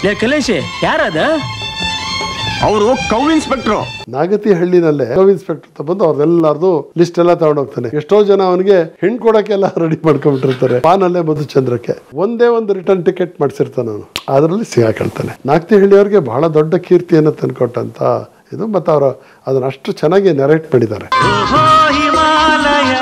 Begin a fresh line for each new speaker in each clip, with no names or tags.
ಲೇ ಕಲೇಶಿ ಯಾರದ
ಅವರು ಕೌ ಇನ್ಸ್ಪೆಕ್ಟ್ರು
ನಾಗತಿ ಹಳ್ಳಿನಲ್ಲೇ ಸಬ್ ಇನ್ಸ್ಪೆಕ್ಟರ್ ಅಂತ ಬಂದು ಅವ್ರದೆಲ್ಲರದು ಲಿಸ್ಟ್ ಎಲ್ಲ ತಗೊಂಡು ಹೋಗ್ತಾನೆ ಎಷ್ಟೋ ಜನ ಅವನಿಗೆ ಹೆಣ್ ಕೊಡಕ್ಕೆಲ್ಲ ರೆಡಿ ಮಾಡ್ಕೊಂಡ್ಬಿಟ್ಟಿರ್ತಾರೆ ಪಾನಲ್ಲೇ ಮಧುಚಂದ್ರಕ್ಕೆ ಒಂದೇ ಒಂದು ರಿಟರ್ನ್ ಟಿಕೆಟ್ ಮಾಡಿಸಿರ್ತಾನೆ ಅವನು ಅದರಲ್ಲಿ ಸಿಗಾಕೊಳ್ತಾನೆ ನಾಗತಿ ಹಳ್ಳಿಯವ್ರಿಗೆ ಬಹಳ ದೊಡ್ಡ ಕೀರ್ತಿಯನ್ನು ತಂದ್ಕೊಟ್ಟಂತ ಇದು ಮತ್ತು ಅವರು ಅದನ್ನ ಅಷ್ಟು ಚೆನ್ನಾಗಿ ನೆರೇಟ್ ಮಾಡಿದ್ದಾರೆ
ಹಿಮಾಲಯ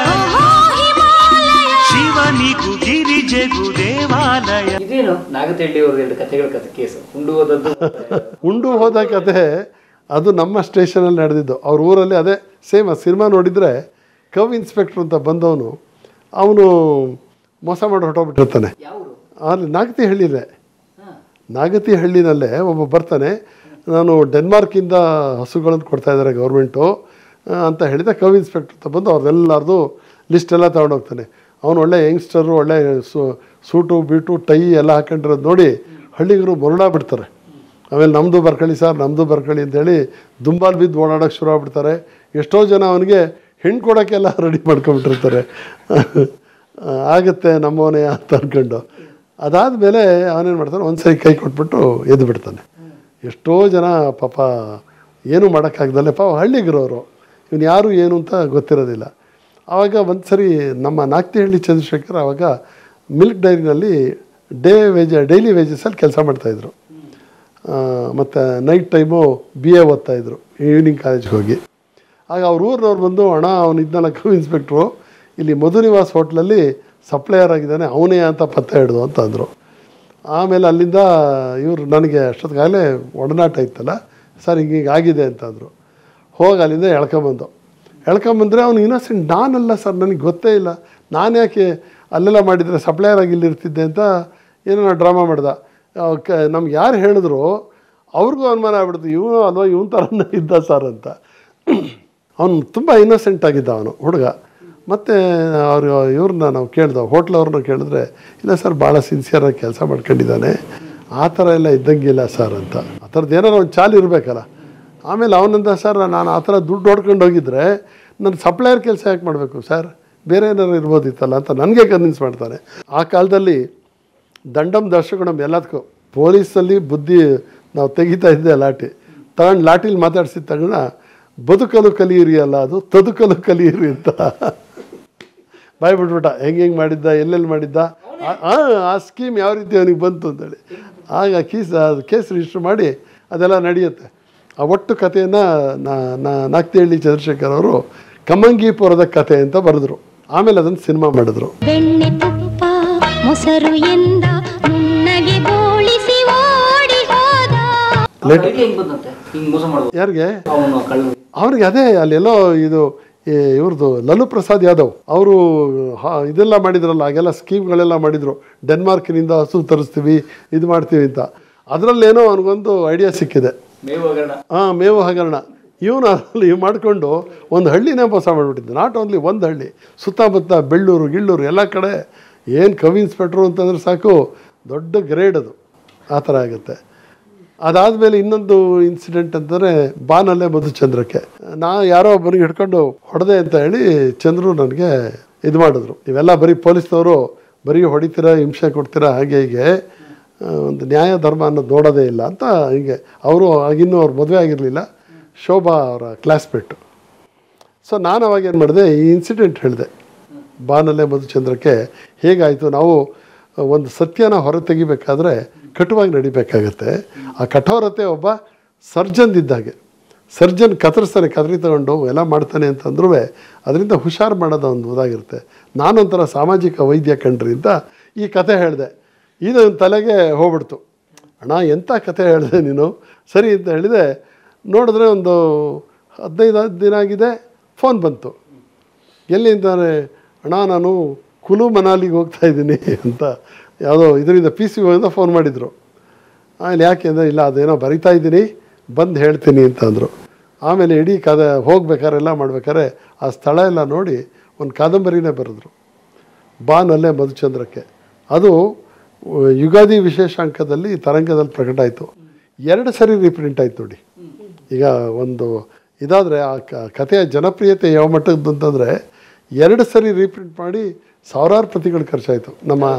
ಶಿವನಿಗೂ ಗಿರಿಜೆಗೂ ದೇವಾಲಯ
ಇದೇನು ನಾಗತಿಹಳ್ಳಿ ಅವ್ರ ಎರಡು ಕಥೆಗಳ ಕಥೆ ಕೇಸು ಉಂಡು ಹೋದದ್ದು
ಉಂಡು ಹೋದ ಕತೆ ಅದು ನಮ್ಮ ಸ್ಟೇಷನಲ್ಲಿ ನಡೆದಿದ್ದು ಅವ್ರ ಊರಲ್ಲಿ ಅದೇ ಸೇಮ್ ಆ ಸಿನಿಮಾ ನೋಡಿದರೆ ಕವ್ ಇನ್ಸ್ಪೆಕ್ಟರ್ ಅಂತ ಬಂದವನು ಅವನು ಮೋಸ ಮಾಡಿ ಹೊರಟೋಗ್ಬಿಟ್ಟಿರ್ತಾನೆ
ಯಾವರು
ಅಲ್ಲಿ ನಾಗತಿ ಹಳ್ಳಿಲೇ ನಾಗತಿ ಹಳ್ಳಿನಲ್ಲೇ ಒಬ್ಬ ಬರ್ತಾನೆ ನಾನು ಡೆನ್ಮಾರ್ಕಿಂದ ಹಸುಗಳನ್ನು ಕೊಡ್ತಾ ಇದ್ದಾರೆ ಗೌರ್ಮೆಂಟು ಅಂತ ಹೇಳಿದ ಕವ್ ಇನ್ಸ್ಪೆಕ್ಟರ್ ಅಂತ ಬಂದು ಅವ್ರದ್ದೆಲ್ಲರದು ಲಿಸ್ಟ್ ಎಲ್ಲ ತಗೊಂಡೋಗ್ತಾನೆ ಅವನು ಒಳ್ಳೆ ಯಂಗ್ಸ್ಟರು ಒಳ್ಳೆ ಸು ಸೂಟು ಬೀಟು ಟೈ ಎಲ್ಲ ಹಾಕೊಂಡಿರೋದು ನೋಡಿ ಹಳ್ಳಿಗರು ಮರುಳಾ ಬಿಡ್ತಾರೆ ಆಮೇಲೆ ನಮ್ಮದು ಬರ್ಕೊಳ್ಳಿ ಸರ್ ನಮ್ಮದು ಬರ್ಕೊಳ್ಳಿ ಅಂತೇಳಿ ದುಂಬಾಲ್ ಬಿದ್ದು ಓಡಾಡೋಕ್ಕೆ ಶುರು ಆಗ್ಬಿಡ್ತಾರೆ ಎಷ್ಟೋ ಜನ ಅವನಿಗೆ ಹೆಣ್ಣು ಕೊಡೋಕ್ಕೆಲ್ಲ ರೆಡಿ ಮಾಡ್ಕೊಂಬಿಟ್ಟಿರ್ತಾರೆ ಆಗುತ್ತೆ ನಮ್ಮವನೇ ಅಂತ ಅಂದ್ಕೊಂಡು ಅದಾದಮೇಲೆ ಅವನೇನು ಮಾಡ್ತಾನೆ ಒಂದ್ಸರಿ ಕೈ ಕೊಟ್ಬಿಟ್ಟು ಎದ್ದು ಬಿಡ್ತಾನೆ ಎಷ್ಟೋ ಜನ ಪಾಪ ಏನೂ ಮಾಡೋಕ್ಕಾಗ್ದಲ್ಲೇ ಪಾಪ ಹಳ್ಳಿಗರವರು ಇವನು ಯಾರು ಏನು ಅಂತ ಗೊತ್ತಿರೋದಿಲ್ಲ ಆವಾಗ ಒಂದು ಸರಿ ನಮ್ಮ ನಾಗ್ತಿಹಳ್ಳಿ ಚಂದ್ರಶೇಖರ್ ಆವಾಗ ಮಿಲ್ಕ್ ಡೈರಿನಲ್ಲಿ ಡೇ ವೇಜ್ ಡೈಲಿ ವೇಜಸಲ್ಲಿ ಕೆಲಸ ಮಾಡ್ತಾಯಿದ್ರು ಮತ್ತು ನೈಟ್ ಟೈಮು ಬಿ ಎ ಓದ್ತಾಯಿದ್ರು ಈವ್ನಿಂಗ್ ಕಾಲೇಜ್ಗೆ ಹೋಗಿ ಆಗ ಅವ್ರ ಊರಿನವ್ರು ಬಂದು ಅಣ್ಣ ಅವನು ಇದ್ನಲ್ಲ ಕೋ ಇನ್ಸ್ಪೆಕ್ಟ್ರು ಇಲ್ಲಿ ಮಧುನಿವಾಸ್ ಹೋಟ್ಲಲ್ಲಿ ಸಪ್ಲೈಯರ್ ಆಗಿದ್ದಾನೆ ಅವನೇ ಅಂತ ಪತ್ತೆ ಹಿಡ್ದು ಅಂತ ಅಂದರು ಆಮೇಲೆ ಅಲ್ಲಿಂದ ಇವರು ನನಗೆ ಅಷ್ಟೊತ್ತಿಗಾಗಲೇ ಒಡನಾಟ ಇತ್ತಲ್ಲ ಸರ್ ಹಿಂಗೆ ಹಿಂಗೆ ಆಗಿದೆ ಅಂತ ಅಂದರು ಹೋಗಿ ಅಲ್ಲಿಂದ ಎಳ್ಕೊಂಬಂದು ಎಳ್ಕೊಂಬಂದ್ರೆ ಅವ್ನು ಇನ್ನೋಸೆಂಟ್ ನಾನಲ್ಲ ಸರ್ ನನಗೆ ಗೊತ್ತೇ ಇಲ್ಲ ನಾನು ಯಾಕೆ ಅಲ್ಲೆಲ್ಲ ಮಾಡಿದರೆ ಸಪ್ಲೈಯರ್ ಆಗಿ ಇಲ್ಲಿ ಇರ್ತಿದ್ದೆ ಅಂತ ಏನೋ ಡ್ರಾಮಾ ಮಾಡ್ದ ಅವ್ ಕ ನಮ್ಗೆ ಯಾರು ಹೇಳಿದ್ರು ಅವ್ರಿಗೂ ಅನುಮಾನ ಆಗ್ಬಿಡ್ತು ಇವನು ಅಲ್ವಾ ಇವನ್ ಥರನೇ ಇದ್ದ ಸರ್ ಅಂತ ಅವನು ತುಂಬ ಇನ್ನೋಸೆಂಟ್ ಆಗಿದ್ದ ಅವನು ಹುಡುಗ ಮತ್ತು ಅವರು ಇವ್ರನ್ನ ನಾವು ಕೇಳ್ದೆ ಹೋಟ್ಲವ್ರನ್ನ ಕೇಳಿದ್ರೆ ಇಲ್ಲ ಸರ್ ಭಾಳ ಸಿನ್ಸಿಯರಾಗಿ ಕೆಲಸ ಮಾಡ್ಕೊಂಡಿದ್ದಾನೆ ಆ ಥರ ಎಲ್ಲ ಇದ್ದಂಗಿಲ್ಲ ಸರ್ ಅಂತ ಆ ಥರದ್ದು ಏನಾರು ಒಂದು ಚಾಲು ಇರಬೇಕಲ್ಲ ಆಮೇಲೆ ಅವನಂದ ಸರ್ ನಾನು ಆ ಥರ ದುಡ್ಡು ಹೊಡ್ಕೊಂಡು ಹೋಗಿದ್ರೆ ನನ್ನ ಸಪ್ಲೈಯರ್ ಕೆಲಸ ಯಾಕೆ ಮಾಡಬೇಕು ಸರ್ ಬೇರೆ ಏನಾರು ಇರ್ಬೋದಿತ್ತಲ್ಲ ಅಂತ ನನಗೆ ಕನ್ವಿನ್ಸ್ ಮಾಡ್ತಾನೆ ಆ ಕಾಲದಲ್ಲಿ ದಂಡಂ ದರ್ಶಕಣಂ ಎಲ್ಲದಕ್ಕೂ ಪೊಲೀಸಲ್ಲಿ ಬುದ್ಧಿ ನಾವು ತೆಗಿತಾ ಇದ್ದೆ ಲಾಟಿ ತಗೊಂಡು ಲಾಟಿಲಿ ಮಾತಾಡ್ಸಿದ ತಕ್ಷಣ ಬದುಕಲು ಕಲಿಯಿರಿ ಅಲ್ಲ ಅದು ತದುಕಲು ಕಲಿಯಿರಿ ಅಂತ ಬಾಯ್ ಬಿಟ್ಬಿಟ್ಟ ಹೆಂಗೆ ಹೆಂಗೆ ಮಾಡಿದ್ದ ಎಲ್ಲೆಲ್ಲಿ ಮಾಡಿದ್ದ ಆ- ಆ ಆ ಸ್ಕೀಮ್ ಯಾವ ರೀತಿ ಅವನಿಗೆ ಬಂತು ಅಂತೇಳಿ ಆಗ ಕೀಸ್ ಅದು ಕೇಸ್ ರಿಜಿಸ್ಟರ್ ಮಾಡಿ ಅದೆಲ್ಲ ನಡೆಯುತ್ತೆ ಆ ಒಟ್ಟು ಕಥೆಯನ್ನು ನಾಕ್ತಿಹಳ್ಳಿ ಚಂದ್ರಶೇಖರ್ ಅವರು ಕಮ್ಮಂಗಿಪುರದ ಕಥೆ ಅಂತ ಬರೆದ್ರು ಆಮೇಲೆ ಅದನ್ನು ಸಿನಿಮಾ ಮಾಡಿದ್ರು
ಬೆಣ್ಣೆ ತುಪ್ಪ ಮೊಸರು ಎಂದ ನುಣ್ಣಗೆ ಬೋಳಿಸಿ ಓಡಿ ಹೋದ
ಲೇಟ್
ಹೆಂಗ್ ಬಂದಂತೆ ಹಿಂಗ್ ಮೋಸ ಮಾಡ್ಬೋದು
ಯಾರಿಗೆ
ಅವನು ಕಳ್ಳ
ಅವ್ರಿಗೆ ಅದೇ ಅಲ್ಲೆಲ್ಲೋ ಇದು ಈ ಇವ್ರದ್ದು ಲಲ್ಲು ಪ್ರಸಾದ್ ಯಾದವ್ ಅವರು ಇದೆಲ್ಲ ಮಾಡಿದ್ರಲ್ಲ ಆಗೆಲ್ಲ ಸ್ಕೀಮ್ಗಳೆಲ್ಲ ಮಾಡಿದರು ಡೆನ್ಮಾರ್ಕಿನಿಂದ ಹಸು ತರಿಸ್ತೀವಿ ಇದು ಮಾಡ್ತೀವಿ ಅಂತ ಅದರಲ್ಲೇನೋ ಅವನಿಗೊಂದು ಐಡಿಯಾ ಸಿಕ್ಕಿದೆ
ಮೇವು ಹಗರಣ
ಹಾಂ ಮೇವು ಹಗರಣ ಇವನು ಅಲ್ಲಿ ಮಾಡಿಕೊಂಡು ಒಂದು ಹಳ್ಳಿನೇ ಮೋಸ ಮಾಡಿಬಿಟ್ಟಿದ್ದ ನಾಟ್ ಓನ್ಲಿ ಒಂದು ಹಳ್ಳಿ ಸುತ್ತಮುತ್ತ ಬೆಳ್ಳೂರು ಗಿಳ್ಳೂರು ಎಲ್ಲ ಕಡೆ ಏನು ಕವಿ ಇನ್ಸ್ಪೆಕ್ಟ್ರು ಅಂತಂದ್ರೆ ಸಾಕು ದೊಡ್ಡ ಗ್ರೇಡ್ ಅದು ಆ ಥರ ಆಗುತ್ತೆ ಅದಾದಮೇಲೆ ಇನ್ನೊಂದು ಇನ್ಸಿಡೆಂಟ್ ಅಂತಂದರೆ ಬಾನಲ್ಲೇ ಮಧುಚಂದ್ರಕ್ಕೆ ನಾ ಯಾರೋ ಒಬ್ಬನಿಗೆ ಹಿಡ್ಕೊಂಡು ಹೊಡೆದೆ ಅಂತ ಹೇಳಿ ಚಂದ್ರು ನನಗೆ ಇದು ಮಾಡಿದ್ರು ಇವೆಲ್ಲ ಬರೀ ಪೊಲೀಸ್ನವರು ಬರೀ ಹೊಡಿತೀರಾ ಹಿಂಸೆ ಕೊಡ್ತೀರಾ ಹಾಗೆ ಹೀಗೆ ಆ, ಒಂದು ನ್ಯಾಯ ಧರ್ಮ ಅನ್ನೋದು ನೋಡೋದೇ ಇಲ್ಲ ಅಂತ ಹೀಗೆ ಅವರು ಆಗಿನ್ನೂ ಅವ್ರು ಮದುವೆ ಆಗಿರಲಿಲ್ಲ ಶೋಭಾ ಅವರ ಕ್ಲಾಸ್ಮೇಟು ಸೊ ನಾನು ಅವಾಗ ಏನು ಮಾಡಿದೆ ಈ ಇನ್ಸಿಡೆಂಟ್ ಹೇಳಿದೆ ಬಾನಲ್ಲೇ ಮಧುಚಂದ್ರಕ್ಕೆ ಹೇಗಾಯಿತು ನಾವು ಒಂದು ಸತ್ಯನ ಹೊರ ತೆಗಿಬೇಕಾದ್ರೆ ಕಟುವಾಗಿ ನಡಿಬೇಕಾಗತ್ತೆ ಆ ಕಠೋರತೆ ಒಬ್ಬ ಸರ್ಜನ್ ಇದ್ದಾಗೆ ಸರ್ಜನ್ ಕತ್ತರಿಸ್ತಾನೆ ಕತ್ತರಿ ತಗೊಂಡು ಎಲ್ಲ ಮಾಡ್ತಾನೆ ಅಂತಂದ್ರೂ ಅದರಿಂದ ಹುಷಾರು ಮಾಡೋದು ಒಂದು ಇದಾಗಿರುತ್ತೆ ನಾನೊಂಥರ ಸಾಮಾಜಿಕ ವೈದ್ಯ ಕಣ್ರಿ ಅಂತ ಈ ಕತೆ ಹೇಳಿದೆ ಇದು ನನ್ನ ತಲೆಗೆ ಹೋಗ್ಬಿಡ್ತು ಅಣ್ಣ ಎಂಥ ಕತೆ ಹೇಳಿದೆ ನೀನು ಸರಿ ಅಂತ ಹೇಳಿದೆ ನೋಡಿದ್ರೆ ಒಂದು ಹದಿನೈದು ದಿನ ಆಗಿದೆ ಫೋನ್ ಬಂತು ಎಲ್ಲಿ ಅಂತಾನೆ ಅಣ್ಣ ನಾನು ಕುಲು ಮನಾಲಿಗೆ ಹೋಗ್ತಾ ಇದ್ದೀನಿ ಅಂತ ಯಾವುದೋ ಇದರಿಂದ ಪಿ ಸಿ ಹೋಗಿಂದ ಫೋನ್ ಮಾಡಿದರು ಆಮೇಲೆ ಯಾಕೆ ಅಂದರೆ ಇಲ್ಲ ಅದೇನೋ ಬರಿತಾ ಇದ್ದೀನಿ ಬಂದು ಹೇಳ್ತೀನಿ ಅಂತ ಅಂದರು ಆಮೇಲೆ ಇಡೀ ಕದ ಹೋಗ್ಬೇಕಾದ್ರೆ ಎಲ್ಲ ಮಾಡ್ಬೇಕಾದ್ರೆ ಆ ಸ್ಥಳ ಎಲ್ಲ ನೋಡಿ ಒಂದು ಕಾದಂಬರಿನೇ ಬರೆದ್ರು ಬಾನಲ್ಲೇ ಮಧುಚಂದ್ರಕ್ಕೆ ಅದು ಉ, ಯುಗಾದಿ ವಿಶೇಷಾಂಕದಲ್ಲಿ ತರಂಗದಲ್ಲಿ ಪ್ರಕಟ ಆಯಿತು ಎರಡು ಸರಿ ರೀಪ್ರಿಂಟ್ ಆಯ್ತು ನೋಡಿ ಈಗ ಒಂದು ಇದಾದರೆ ಆ ಕ- ಕಥೆಯ ಜನಪ್ರಿಯತೆ ಯಾವ ಮಟ್ಟದ್ದು ಅಂತಂದರೆ ಎರಡು ಸರಿ ರೀಪ್ರಿಂಟ್ ಮಾಡಿ ಸಾವಿರಾರು ಪ್ರತಿಗಳು ಖರ್ಚಾಯಿತು ನಮ್ಮ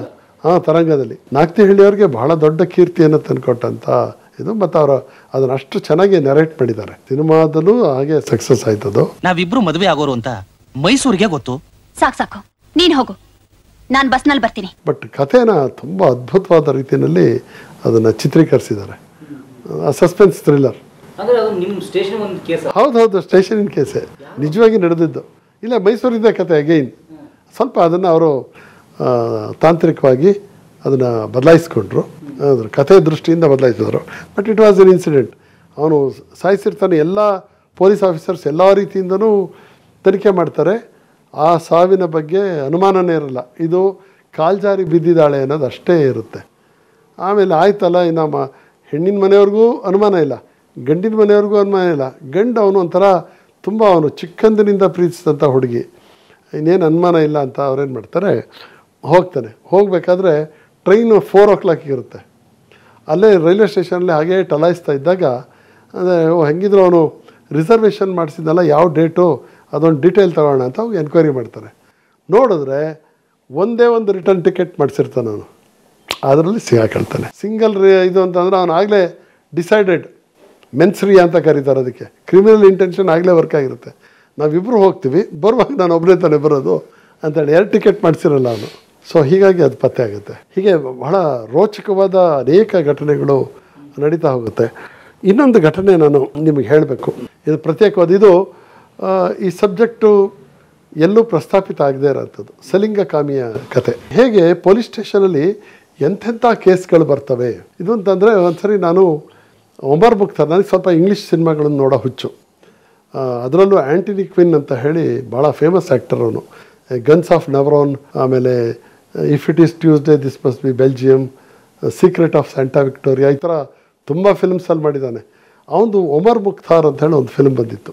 ಹಾಂ ತರಂಗದಲ್ಲಿ ನಾಗ್ತಿಹಳ್ಳಿಯವ್ರಿಗೆ ಬಹಳ ದೊಡ್ಡ ಕೀರ್ತಿಯನ್ನು ತಂದುಕೊಟ್ಟಂಥ ಇದು ಮತ್ತು ಅವರು ಅದನ್ನು ಅಷ್ಟು ಚೆನ್ನಾಗಿ ನೆರೇಟ್ ಮಾಡಿದ್ದಾರೆ ಸಿನಿಮಾದಲ್ಲೂ ಹಾಗೆ ಸಕ್ಸಸ್ ಆಯ್ತದು
ನಾವಿಬ್ರು ಮದುವೆ ಆಗೋರು ಅಂತ ಮೈಸೂರಿಗೆ ಗೊತ್ತು
ಸಾಕು ಸಾಕು ನೀನ್ ಹೋಗು ನಾನ್ ಬಸ್ನಲ್ಲಿ ಬರ್ತೀನಿ
ಬಟ್ ಕಥೆನ ತುಂಬ ಅದ್ಭುತವಾದ ರೀತಿಯಲ್ಲಿ ಅದನ್ನು ಚಿತ್ರೀಕರಿಸಿದ್ದಾರೆ ಸಸ್ಪೆನ್ಸ್ ಥ್ರಿಲ್ಲರ್
ಅಂದ್ರೆ ಅದು ನಿಮ್ಮ ಸ್ಟೇಷನ್ ಒಂದು ಕೇಸ್
ಹೌದು ಹೌದು ಸ್ಟೇಷನಿನ ಕೇಸೆ ನಿಜವಾಗಿ ನಡೆದಿದ್ದು ಇಲ್ಲ ಮೈಸೂರಿದ್ದ ಕತೆ ಅಗೈನ್ ಸ್ವಲ್ಪ ಅದನ್ನು ಅವರು ಆ, ತಾಂತ್ರಿಕವಾಗಿ ಅದನ್ನು ಬದಲಾಯಿಸ್ಕೊಂಡ್ರು ಅದ್ರ ಕಥೆ ದೃಷ್ಟಿಯಿಂದ ಬದಲಾಯಿಸಿದ್ರು but it was an incident ಅವನು ಸಾಯಿಸಿರ್ತಾನೆ ಎಲ್ಲ ಪೊಲೀಸ್ ಆಫೀಸರ್ಸ್ ಎಲ್ಲ ರೀತಿಯಿಂದನೂ ತನಿಖೆ ಮಾಡ್ತಾರೆ ಆ ಸಾವಿನ ಬಗ್ಗೆ ಅನುಮಾನನೇ ಇರಲ್ಲ ಇದು ಕಾಲ್ಜಾರಿ ಬಿದ್ದಿದ್ದಾಳೆ ಅನ್ನೋದು ಅಷ್ಟೇ ಇರುತ್ತೆ ಆಮೇಲೆ ಆಯ್ತಲ್ಲ ಇನ್ನು ಮ ಹೆಣ್ಣಿನ ಮನೆಯವ್ರಿಗೂ ಅನುಮಾನ ಇಲ್ಲ ಗಂಡಿನ ಮನೆಯವ್ರಿಗೂ ಅನುಮಾನ ಇಲ್ಲ ಗಂಡು ಅವನು ಒಂಥರ ತುಂಬ ಅವನು ಚಿಕ್ಕಂದಿನಿಂದ ಪ್ರೀತಿಸಿದಂಥ ಹುಡುಗಿ ಇನ್ನೇನು ಅನುಮಾನ ಇಲ್ಲ ಅಂತ ಅವ್ರೇನು ಮಾಡ್ತಾರೆ ಹೋಗ್ತಾನೆ ಹೋಗಬೇಕಾದ್ರೆ ಟ್ರೈನು ಫೋರ್ ಓ ಕ್ಲಾಕ್ ಇರುತ್ತೆ ಅಲ್ಲೇ ರೈಲ್ವೆ ಸ್ಟೇಷನಲ್ಲಿ ಹಾಗೇ ಟಲಾಯಿಸ್ತಾ ಇದ್ದಾಗ ಅದೇ ಓ ಹೆಂಗಿದ್ರು ಅವನು ರಿಸರ್ವೇಷನ್ ಮಾಡಿಸಿದ್ನಲ್ಲ ಯಾವ ಡೇಟು ಅದೊಂದು ಡೀಟೇಲ್ ತಗೋಣ ಅಂತ ಅವ್ರು ಎನ್ಕ್ವೈರಿ ಮಾಡ್ತಾರೆ ನೋಡಿದ್ರೆ ಒಂದೇ ಒಂದು ರಿಟರ್ನ್ ಟಿಕೆಟ್ ಮಾಡಿಸಿರ್ತಾನೆ ಅವನು ಅದರಲ್ಲಿ ಸಿಗಾಕೊಳ್ತಾನೆ ಸಿಂಗಲ್ ಇದು ಅಂತಂದ್ರೆ ಅವನು ಆಗಲೇ ಡಿಸೈಡೆಡ್ ಮೆನ್ಸ್ರಿ ಅಂತ ಕರೀತಾರೆ ಅದಕ್ಕೆ ಕ್ರಿಮಿನಲ್ ಇಂಟೆನ್ಷನ್ ಆಗಲೇ ವರ್ಕ್ ಆಗಿರುತ್ತೆ ನಾವಿಬ್ಬರು ಹೋಗ್ತೀವಿ ಬರುವಾಗ ನಾನು ಒಬ್ಬನೇ ತಾನೇ ಬರೋದು ಅಂತೇಳಿ ಎರಡು ಟಿಕೆಟ್ ಮಾಡಿಸಿರಲ್ಲ ಅವನು ಸೊ ಹೀಗಾಗಿ ಅದು ಪತ್ತೆ ಆಗುತ್ತೆ ಹೀಗೆ ಬಹಳ ರೋಚಕವಾದ ಅನೇಕ ಘಟನೆಗಳು ನಡೀತಾ ಹೋಗುತ್ತೆ ಇನ್ನೊಂದು ಘಟನೆ ನಾನು ನಿಮಗೆ ಹೇಳಬೇಕು ಇದು ಪ್ರತ್ಯೇಕವಾದ ಇದು ಆ, ಈ ಸಬ್ಜೆಕ್ಟು ಎಲ್ಲೂ ಪ್ರಸ್ತಾಪಿತ ಆಗದೇ ಇರೋಂಥದ್ದು ಸಲಿಂಗ ಕಾಮಿಯ ಕತೆ ಹೇಗೆ ಪೊಲೀಸ್ ಸ್ಟೇಷನಲ್ಲಿ ಎಂಥೆಂಥ ಕೇಸ್ಗಳು ಬರ್ತವೆ ಇದು ಅಂತಂದರೆ ಒಂದ್ಸರಿ ನಾನು ಒಮರ್ ಮುಕ್ತಾರ್ ನನಗೆ ಸ್ವಲ್ಪ ಇಂಗ್ಲೀಷ್ ಸಿನಿಮಾಗಳನ್ನು ನೋಡೋ ಹುಚ್ಚು ಆ, ಅದರಲ್ಲೂ ಆ್ಯಂಟನಿ ಕ್ವಿನ್ ಅಂತ ಹೇಳಿ ಭಾಳ ಫೇಮಸ್ ಆ್ಯಕ್ಟರ್ ಅವನು ಗನ್ಸ್ ಆಫ್ ನವರೋನ್ ಆಮೇಲೆ if it is Tuesday this must be Belgium secret of Santa Victoria ಈ ಥರ ತುಂಬ ಫಿಲ್ಮ್ಸಲ್ಲಿ ಮಾಡಿದ್ದಾನೆ ಅವನದು ಒಮರ್ ಮುಕ್ತಾರ್ ಅಂತ ಹೇಳಿ ಒಂದು ಫಿಲ್ಮ್ ಬಂದಿತ್ತು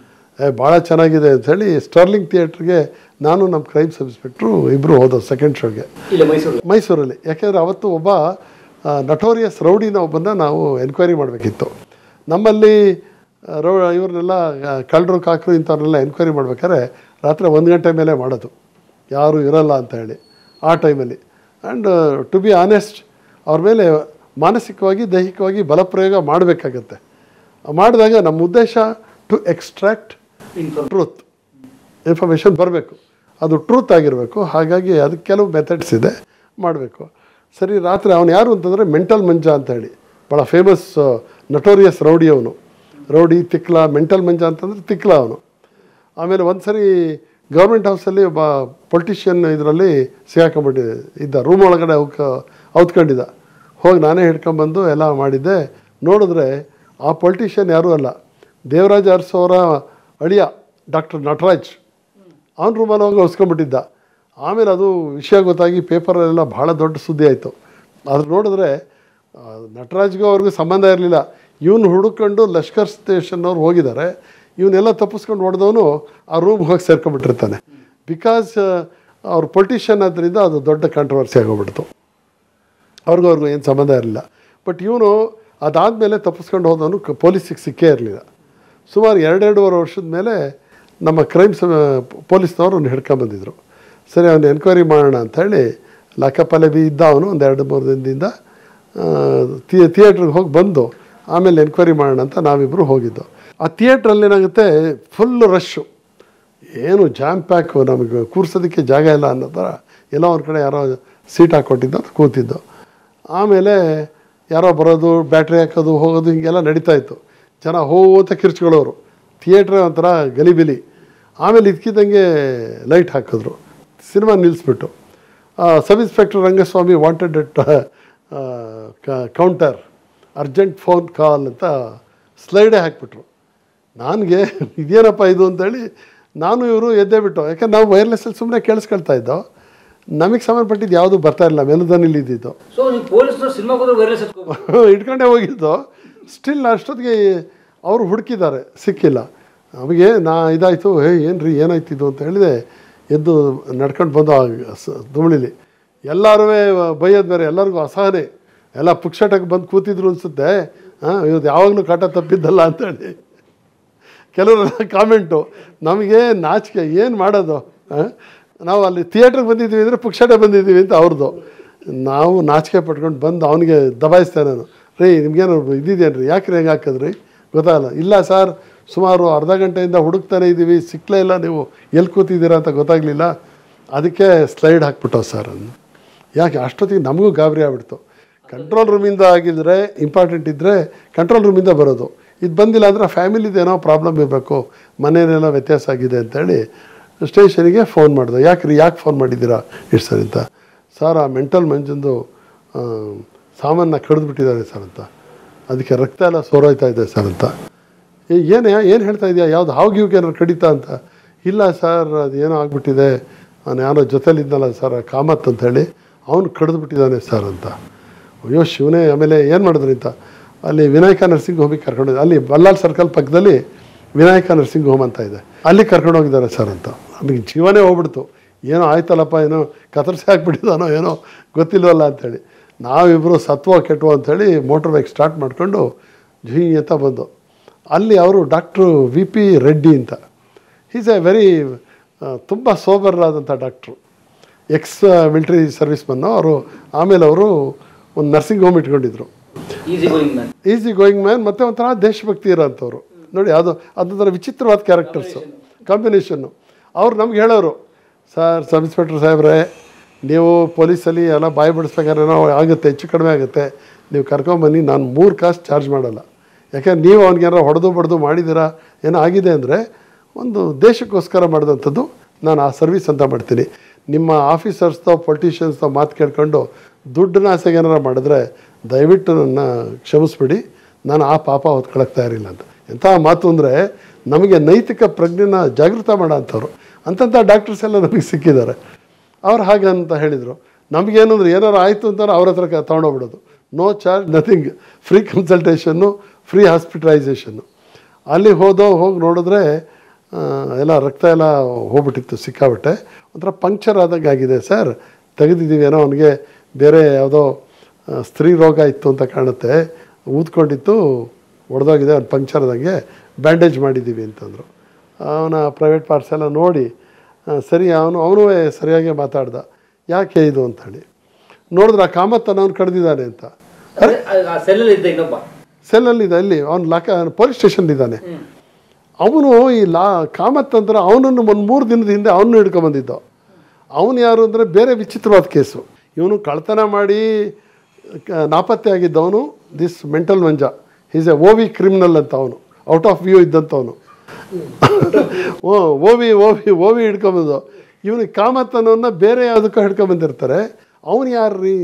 ಭಾಳ ಚೆನ್ನಾಗಿದೆ ಅಂತ ಹೇಳಿ ಸ್ಟರ್ಲಿಂಗ್ ಥಿಯೇಟ್ರಿಗೆ ನಾನು ನಮ್ಮ ಕ್ರೈಮ್ ಸಬ್ ಇನ್ಸ್ಪೆಕ್ಟ್ರು ಇಬ್ಬರು ಹೋದೋ ಸೆಕೆಂಡ್ ಶೋಗೆ
ಇಲ್ಲ ಮೈಸೂರು
ಮೈಸೂರಲ್ಲಿ ಯಾಕೆಂದರೆ ಅವತ್ತು ಒಬ್ಬ ನಟೋರಿಯಸ್ ರೌಡಿನ ಒಬ್ಬನ್ನ ನಾವು ಎನ್ಕ್ವೈರಿ ಮಾಡಬೇಕಿತ್ತು ನಮ್ಮಲ್ಲಿ ಆ, ರೌ ಇವ್ರನ್ನೆಲ್ಲ ಕಳ್ಳರು ಕಾಕರು ಇಂಥವ್ರನ್ನೆಲ್ಲ ಎನ್ಕ್ವೈರಿ ಮಾಡ್ಬೇಕಾದ್ರೆ ರಾತ್ರಿ ಒಂದು ಗಂಟೆ ಮೇಲೆ ಮಾಡೋದು ಯಾರು ಇರಲ್ಲ ಅಂತ ಹೇಳಿ ಆ ಟೈಮಲ್ಲಿ ಆ್ಯಂಡ್ ಟು ಬಿ ಆನೆಸ್ಟ್ ಅವ್ರ ಮೇಲೆ ಮಾನಸಿಕವಾಗಿ ದೈಹಿಕವಾಗಿ ಬಲಪ್ರಯೋಗ ಮಾಡಬೇಕಾಗತ್ತೆ ಮಾಡಿದಾಗ ನಮ್ಮ ಉದ್ದೇಶ ಟು ಎಕ್ಸ್ಟ್ರಾಕ್ಟ್ ಟ್ರೂತ್ ಇನ್ಫಾರ್ಮೇಷನ್ ಬರಬೇಕು ಅದು ಟ್ರೂತ್ ಆಗಿರಬೇಕು ಹಾಗಾಗಿ ಅದಕ್ಕೆ ಕೆಲವು ಮೆಥಡ್ಸ್ ಇದೆ ಮಾಡಬೇಕು ಸರಿ ರಾತ್ರಿ ಅವನು ಯಾರು ಅಂತಂದರೆ ಮೆಂಟಲ್ ಮಂಜ ಅಂತ ಹೇಳಿ ಭಾಳ ಫೇಮಸ್ ನಟೋರಿಯಸ್ ರೌಡಿ ಅವನು ರೌಡಿ ತಿಕ್ಲ ಮೆಂಟಲ್ ಮಂಜ ಅಂತಂದರೆ ತಿಕ್ಲ ಅವನು ಆಮೇಲೆ ಒಂದು ಸರಿ ಗೌರ್ಮೆಂಟ್ ಹೌಸಲ್ಲಿ ಒಬ್ಬ ಪೊಲಿಟಿಷಿಯನ್ ಇದರಲ್ಲಿ ಸಿಗಾಕೊಂಬಿಟ್ಟು ಇದ್ದ ರೂಮ್ ಒಳಗಡೆ ಅವಕ್ಕೆ ಔತ್ಕೊಂಡಿದ್ದ ಹೋಗಿ ನಾನೇ ಹಿಡ್ಕೊಂಬಂದು ಎಲ್ಲ ಮಾಡಿದ್ದೆ ನೋಡಿದ್ರೆ ಆ ಪೊಲಿಟಿಷಿಯನ್ ಯಾರೂ ಅಲ್ಲ ದೇವರಾಜ ಅರಸು ಅವರ ಅಳಿಯ ಡಾಕ್ಟರ್ ನಟರಾಜ್ ಅವನ ರೂಮಲ್ಲಿ ಹೋಗಿ ಹೊಸ್ಕೊಂಡ್ಬಿಟ್ಟಿದ್ದ ಆಮೇಲೆ ಅದು ವಿಷಯ ಗೊತ್ತಾಗಿ ಪೇಪರಲ್ಲೆಲ್ಲ ಭಾಳ ದೊಡ್ಡ ಸುದ್ದಿ ಆಯಿತು ಅದ್ರ ನೋಡಿದ್ರೆ ಆ, ನಟರಾಜ್ಗೂ ಅವ್ರಿಗೂ ಸಂಬಂಧ ಇರಲಿಲ್ಲ ಇವನು ಹುಡುಕೊಂಡು ಲಷ್ಕರ್ ಸ್ಟೇಷನ್ನವ್ರು ಹೋಗಿದ್ದಾರೆ ಇವನ್ನೆಲ್ಲ ತಪ್ಪಿಸ್ಕೊಂಡು ಹೊಡೆದವನು ಆ ರೂಮ್ ಹೋಗಿ ಸೇರ್ಕೊಂಡ್ಬಿಟ್ಟಿರ್ತಾನೆ ಬಿಕಾಸ್ ಅವ್ರ ಪೊಲಿಟಿಷಿಯನ್ ಆದ್ದರಿಂದ ಅದು ದೊಡ್ಡ ಕಾಂಟ್ರವರ್ಸಿ ಆಗೋಗ್ಬಿಡ್ತು ಅವ್ರಿಗೂ ಅವ್ರಿಗೂ ಏನು ಸಂಬಂಧ ಇರಲಿಲ್ಲ ಬಟ್ ಇವನು ಅದಾದಮೇಲೆ ತಪ್ಪಿಸ್ಕೊಂಡು ಹೋದವನು ಕ ಪೊಲೀಸಿಗೆ ಸಿಕ್ಕೇ ಇರಲಿಲ್ಲ ಸುಮಾರು ಎರಡೆರಡೂವರೆ ವರ್ಷದ ಮೇಲೆ ನಮ್ಮ ಕ್ರೈಮ್ಸ್ ಪೊಲೀಸ್ನವ್ರು ಅವ್ನು ಹಿಡ್ಕೊಂಬಂದಿದ್ರು ಸರಿ ಅವನು ಎನ್ಕ್ವೈರಿ ಮಾಡೋಣ ಅಂಥೇಳಿ ಲಾಕಪ್ಪಲ್ಲೇ ಬಿ ಇದ್ದ ಅವನು ಒಂದು ಎರಡು ಮೂರು ದಿನದಿಂದ ಥಿಯೇಟ್ರಿಗೆ ಹೋಗಿ ಬಂದು ಆಮೇಲೆ ಎನ್ಕ್ವೈರಿ ಮಾಡೋಣ ಅಂತ ನಾವಿಬ್ಬರು ಹೋಗಿದ್ದು ಆ ಥಿಯೇಟ್ರಲ್ಲಿ ಏನಾಗುತ್ತೆ ಫುಲ್ ರಶ್ಶು ಏನು ಜಾಮ್ ಪ್ಯಾಕು ನಮಗೆ ಕೂರ್ಸೋದಕ್ಕೆ ಜಾಗ ಇಲ್ಲ ಅನ್ನೋ ಥರ ಎಲ್ಲೋ ಒಂದು ಕಡೆ ಯಾರೋ ಸೀಟ್ ಹಾಕ್ಕೊಟ್ಟಿದ್ದು ಅಂತ ಕೂತಿದ್ದು ಆಮೇಲೆ ಯಾರೋ ಬರೋದು ಬ್ಯಾಟ್ರಿ ಹಾಕೋದು ಹೋಗೋದು ಹಿಂಗೆಲ್ಲ ನಡೀತಾ ಇತ್ತು ಜನ ಹೋ ಅಂತ ಕಿರ್ಚ್ಕೊಳ್ಳೋರು ಥಿಯೇಟ್ರ್ ಒಂಥರ ಗಲಿಬಿಲಿ ಆಮೇಲೆ ಇದಕ್ಕಿದ್ದಂಗೆ ಲೈಟ್ ಹಾಕಿದ್ರು ಸಿನಿಮಾ ನಿಲ್ಲಿಸ್ಬಿಟ್ಟು sub inspector Rangaswamy wanted at counter urgent phone call ಅಂತ ಸ್ಲೈಡೇ ಹಾಕ್ಬಿಟ್ರು ನನಗೆ ಇದೇನಪ್ಪ ಇದು ಅಂತೇಳಿ ನಾನು ಇವರು ಎದ್ದೇ ಬಿಟ್ಟು ಯಾಕಂದ್ರೆ ನಾವು ವೈರ್ಲೆಸ್ಸಲ್ಲಿ ಸುಮ್ಮನೆ ಕೇಳಿಸ್ಕೊಳ್ತಾ ಇದ್ದೋ ನಮಗೆ ಸಂಬಂಧಪಟ್ಟಿದ್ದು ಯಾವುದು ಬರ್ತಾ ಇಲ್ಲ ಮೆಲುದನಿಲ್ಲಿ ಇದ್ದಿದ್ದು
ಸೊ ನೀವು ಪೊಲೀಸ್ನವ್ರು ಸಿನಿಮಾ ಹೋದ್ರೆ ವೈರಸ್ ಎತ್ಕೋಬೋದು
ಇಟ್ಕೊಂಡೇ ಹೋಗಿದ್ದು ಸ್ಟಿಲ್ ಅಷ್ಟೊತ್ತಿಗೆ ಅವರು ಹುಡುಕಿದ್ದಾರೆ ಸಿಕ್ಕಿಲ್ಲ ನಮಗೆ ನಾ ಇದಾಯಿತು ಹೇ ಏನು ರೀ ಏನಾಯ್ತು ಇದು ಅಂತ ಹೇಳಿದೆ ಎದ್ದು ನಡ್ಕೊಂಡು ಬಂದು ಆ ಸ- ಧೂಳಿಲಿ ಎಲ್ಲರೂ ಬೈಯೋದು ಬೇರೆ ಎಲ್ಲರಿಗೂ ಅಸಹನೆ ಎಲ್ಲ ಪುಕ್ಷಟಕ್ಕೆ ಬಂದು ಕೂತಿದ್ರು ಅನಿಸುತ್ತೆ ಹಾಂ ಇವತ್ತು ಯಾವಾಗಲೂ ಕಾಟ ತಪ್ಪಿದ್ದಲ್ಲ ಅಂತೇಳಿ ಕೆಲವರೆಲ್ಲ ಕಾಮೆಂಟು ನಮಗೆ ನಾಚಿಕೆ ಏನು ಮಾಡೋದು ಆ? ನಾವು ಅಲ್ಲಿ ಥಿಯೇಟ್ರಿಗೆ ಬಂದಿದ್ದೀವಿ ಅಂದರೆ ಪುಕ್ಷಟೆ ಬಂದಿದ್ದೀವಿ ಅಂತ ಅವ್ರದ್ದು ನಾವು ನಾಚಿಕೆ ಪಟ್ಕೊಂಡು ಬಂದು ಅವನಿಗೆ ದಬಾಯಿಸ್ತೆ ನಾನು ರೀ ನಿಮ್ಗೇನು ಇದಿದೇನು ರೀ ಯಾಕೆ ಹೆಂಗೆ ಹಾಕಿದ್ರಿ ಗೊತ್ತಾಗಲ್ಲ ಇಲ್ಲ ಸರ್ ಸುಮಾರು ಅರ್ಧ ಗಂಟೆಯಿಂದ ಹುಡುಕ್ತಾನೆ ಇದ್ದೀವಿ ಸಿಕ್ಕಲೇ ಇಲ್ಲ ನೀವು ಎಲ್ಲಿ ಕೂತಿದ್ದೀರಾ ಅಂತ ಗೊತ್ತಾಗಲಿಲ್ಲ ಅದಕ್ಕೆ ಸ್ಲೈಡ್ ಹಾಕ್ಬಿಟ್ಟವು ಸರ್ ಅಂದು ಯಾಕೆ ಅಷ್ಟೊತ್ತಿಗೆ ನಮಗೂ ಗಾಬರಿ ಆಗ್ಬಿಡ್ತು ಕಂಟ್ರೋಲ್ ರೂಮಿಂದ ಆಗಿದ್ರೆ ಇಂಪಾರ್ಟೆಂಟ್ ಇದ್ದರೆ ಕಂಟ್ರೋಲ್ ರೂಮಿಂದ ಬರೋದು ಇದು ಬಂದಿಲ್ಲ ಅಂದರೆ ಫ್ಯಾಮಿಲಿದು ಏನೋ ಪ್ರಾಬ್ಲಮ್ ಇರಬೇಕು ಮನೇನೆಲ್ಲ ವ್ಯತ್ಯಾಸ ಆಗಿದೆ ಅಂತೇಳಿ ಸ್ಟೇಷನಿಗೆ ಫೋನ್ ಮಾಡಿದೆ ಯಾಕೆ ರೀ ಯಾಕೆ ಫೋನ್ ಮಾಡಿದ್ದೀರಾ ಇಷ್ಟು ಸರ್ ಅಂತ ಸರ್ ಆ ಮೆಂಟಲ್ ಮಂಜಂದು ಆ, ಸಾಮಾನ ಕಡಿದ್ಬಿಟ್ಟಿದ್ದಾರೆ ಸರ್ ಅಂತ ಅದಕ್ಕೆ ರಕ್ತ ಎಲ್ಲ ಸೋರೋಯ್ತಾ ಇದೆ ಸರ್ ಅಂತ ಏ ಏನೇ ಏನು ಹೇಳ್ತಾ ಇದೆಯಾ ಯಾವ್ದು ಹಾವು ಗೀವ್ಗೆ ಏನಾರು ಕಡಿತಾ ಅಂತ ಇಲ್ಲ ಸರ್ ಅದು ಏನೋ ಆಗ್ಬಿಟ್ಟಿದೆ ನಾನು ಯಾರೋ ಜೊತೆಲಿದ್ನಲ್ಲ ಸರ್ ಕಾಮತ್ ಅಂತ ಹೇಳಿ ಅವನು ಕಡಿದ್ಬಿಟ್ಟಿದ್ದಾನೆ ಸರ್ ಅಂತ ಅಯ್ಯೋ ಶಿವನೇ ಆಮೇಲೆ ಏನು ಮಾಡಿದ್ರಿ ಅಂತ ಅಲ್ಲಿ ವಿನಾಯಕ ನರ್ಸಿಂಗ್ ಹೋಮಿಗೆ ಕರ್ಕೊಂಡು ಅಲ್ಲಿ ಬಲ್ಲಾಳ್ ಸರ್ಕಲ್ ಪಕ್ಕದಲ್ಲಿ ವಿನಾಯಕ ನರ್ಸಿಂಗ್ ಹೋಮ್ ಅಂತ ಇದೆ ಅಲ್ಲಿ ಕರ್ಕೊಂಡು ಹೋಗಿದ್ದಾರೆ ಸರ್ ಅಂತ ನಮಗೆ ಜೀವನೇ ಹೋಗ್ಬಿಡ್ತು ಏನೋ ಆಯ್ತಲ್ಲಪ್ಪ ಏನೋ ಕತ್ತರಿಸಿ ಹಾಕ್ಬಿಟ್ಟಿದ್ದಾನೋ ಏನೋ ಗೊತ್ತಿಲ್ವಲ್ಲ ಅಂಥೇಳಿ ನಾವಿಬ್ಬರು ಸತ್ವ ಕೆಟ್ಟವು ಅಂಥೇಳಿ ಮೋಟ್ರ್ ಬೈಕ್ ಸ್ಟಾರ್ಟ್ ಮಾಡಿಕೊಂಡು ಝೀ ಅಂತ ಬಂದು ಅಲ್ಲಿ ಅವರು ಡಾಕ್ಟ್ರು ವಿ ಪಿ ರೆಡ್ಡಿ ಅಂತ ಈಸ್ ಎ ವೆರಿ ತುಂಬ ಸೋಬರಾದಂಥ doctor ex military service man ಅವರು ಆಮೇಲೆ ಅವರು ಒಂದು ನರ್ಸಿಂಗ್ ಹೋಮ್ ಇಟ್ಕೊಂಡಿದ್ರು
easy going man
easy going man ಮತ್ತು ಒಂಥರ ದೇಶಭಕ್ತಿ ಇರೋಂಥವ್ರು ನೋಡಿ ಅದು ಅದೊಂಥರ ವಿಚಿತ್ರವಾದ ಕ್ಯಾರೆಕ್ಟರ್ಸು ಕಾಂಬಿನೇಷನ್ನು ಅವ್ರು ನಮ್ಗೆ ಹೇಳೋರು ಸರ್ ಸಬ್ ಇನ್ಸ್ಪೆಕ್ಟರ್ ಸಾಹೇಬ್ರೆ ನೀವು ಪೊಲೀಸಲ್ಲಿ ಎಲ್ಲ ಬಾಯಿ ಬಿಡಿಸ್ಬೇಕಾದ್ರೆ ಏನೋ ಆಗುತ್ತೆ ಹೆಚ್ಚು ಕಡಿಮೆ ಆಗುತ್ತೆ ನೀವು ಕರ್ಕೊಂಬನ್ನಿ ನಾನು ಮೂರು ಕಾಸು ಚಾರ್ಜ್ ಮಾಡಲ್ಲ ಯಾಕೆಂದ್ರೆ ನೀವು ಅವ್ನಿಗೇನಾರ ಹೊಡೆದು ಬಡ್ದು ಮಾಡಿದ್ದೀರಾ ಏನೋ ಆಗಿದೆ ಅಂದರೆ ಒಂದು ದೇಶಕ್ಕೋಸ್ಕರ ಮಾಡಿದಂಥದ್ದು ನಾನು ಆ ಸರ್ವಿಸ್ ಅಂತ ಮಾಡ್ತೀನಿ ನಿಮ್ಮ ಆಫೀಸರ್ಸ್తో ಪೊಲಿಟಿಷಿಯನ್ಸ್తో ಮಾತು ಕೇಳ್ಕೊಂಡು ದುಡ್ಡನ್ನ ಆಸೆಗೆ ಏನಾರ ಮಾಡಿದ್ರೆ ದಯವಿಟ್ಟು ನನ್ನ ಕ್ಷಮಿಸ್ಬಿಡಿ ನಾನು ಆ ಪಾಪ ಹೊತ್ಕೊಳಕ್ಕೆ ತಯಾರಿಲ್ಲ ಅಂತ ಎಂಥ ಮಾತು ಅಂದರೆ ನಮಗೆ ನೈತಿಕ ಪ್ರಜ್ಞೆನ ಜಾಗೃತ ಮಾಡೋ ಅಂಥವ್ರು ಅಂಥಂಥ ಡಾಕ್ಟರ್ಸ್ ಎಲ್ಲ ನಮಗೆ ಸಿಕ್ಕಿದ್ದಾರೆ ಅವ್ರು ಹಾಗೆ ಅಂತ ಹೇಳಿದರು ನಮಗೇನಂದ್ರೆ ಏನಾರು ಆಯಿತು ಅಂತಾರೆ ಅವ್ರ ಹತ್ರ ಕ- ತೊಗೊಂಡೋಗ್ಬಿಡೋದು no charge nothing free consultation free hospitalisation ಅಲ್ಲಿ ಹೋದೋ ಹೋಗಿ ನೋಡಿದ್ರೆ ಆ, ಎಲ್ಲ ರಕ್ತ ಎಲ್ಲ ಹೋಗ್ಬಿಟ್ಟಿತ್ತು ಸಿಕ್ಕಾಬಿಟ್ಟೆ ಒಂಥರ ಪಂಕ್ಚರ್ ಆದಂಗೆ ಆಗಿದೆ ಸರ್ ತೆಗೆದಿದ್ದೀವಿ ಏನೋ ಅವನಿಗೆ ಬೇರೆ ಯಾವುದೋ ಆ, ಸ್ತ್ರೀ ರೋಗ ಇತ್ತು ಅಂತ ಕಾಣುತ್ತೆ ಊದ್ಕೊಂಡಿತ್ತು ಒಡೆದೋಗಿದೆ ಅವ್ನು ಪಂಕ್ಚರ್ ಆದಂಗೆ ಬ್ಯಾಂಡೇಜ್ ಮಾಡಿದ್ದೀವಿ ಅಂತಂದರು ಅವನ ಪ್ರೈವೇಟ್ ಪಾರ್ಟ್ಸ್ ಎಲ್ಲ ನೋಡಿ ಆ, ಸರಿ ಅವನು ಅವನು ಸರಿಯಾಗಿ ಮಾತಾಡ್ದ ಯಾಕೆ ಇದು ಅಂತ ಹೇಳಿ ನೋಡಿದ್ರೆ ಆ ಕಾಮತ್ತನ ಅವ್ನು ಕಡ್ದಿದ್ದಾನೆ ಅಂತ
ಆ ಸೆಲ್ಲಲ್ಲಿ ಇದ್ದ ಇನ್ನೊಬ್ಬ
ಸೆಲ್ಲಲ್ಲಿದೆ ಇಲ್ಲಿ ಅವ್ನು ಲಾಕ ಪೊಲೀಸ್ ಸ್ಟೇಷನ್ ಇದ್ದಾನೆ ಅವನು ಈ ಲಾ ಕಾಮತ್ ಅಂದ್ರೆ ಅವನನ್ನು ಒಂದು ಮೂರು ದಿನದ ಹಿಂದೆ ಅವನು ಹಿಡ್ಕೊಂಬಂದಿದ್ದ ಅವನು ಯಾರು ಅಂದರೆ ಬೇರೆ ವಿಚಿತ್ರವಾದ ಕೇಸು ಇವನು ಕಳ್ತನ ಮಾಡಿ ಕ- ನಾಪತ್ತೆ ಆಗಿದ್ದವನು this mental Manja is a O V criminal ಅಂತ ಅವನು ಔಟ್ ಆಫ್ ವ್ಯೂ ಇದ್ದಂಥವನು O O V O V O V ಹಿಡ್ಕೊಂಬಂದು ಇವನಿಗೆ ಕಾಮತ್ತನವನ್ನ ಬೇರೆ ಯಾವುದಕ್ಕೋ ಹಿಡ್ಕೊಂಬಂದಿರ್ತಾರೆ ಅವನು ಯಾರು ರೀ